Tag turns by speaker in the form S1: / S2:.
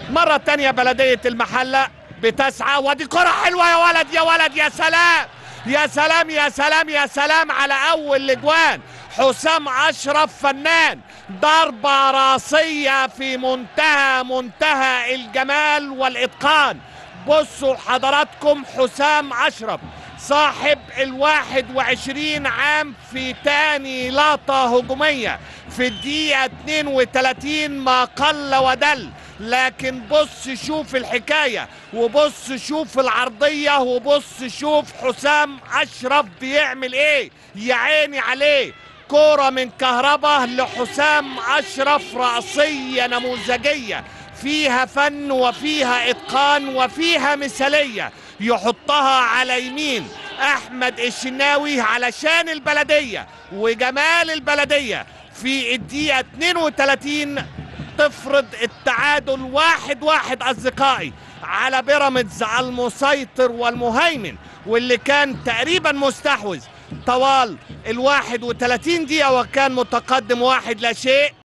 S1: مرة تانية بلدية المحلة بتسعى ودي كرة حلوة يا ولد يا ولد يا سلام يا سلام يا سلام يا سلام على أول اجوان حسام أشرف فنان ضربة راسية في منتهى منتهى الجمال والإتقان بصوا حضراتكم حسام أشرف صاحب الواحد وعشرين عام في تاني لقطة هجومية في الدقيقة 32 ما قل ودل لكن بص شوف الحكاية وبص شوف العرضية وبص شوف حسام أشرف بيعمل ايه يا عيني عليه كورة من كهربا لحسام أشرف رأسية نموذجية فيها فن وفيها إتقان وفيها مثالية يحطها على يمين أحمد الشناوي علشان البلدية وجمال البلدية في الدقيقة 32 تفرض التعادل واحد واحد أصدقائي على بيراميدز المسيطر والمهيمن واللي كان تقريبا مستحوذ طوال الواحد وثلاثين دقيقة وكان متقدم واحد لا شيء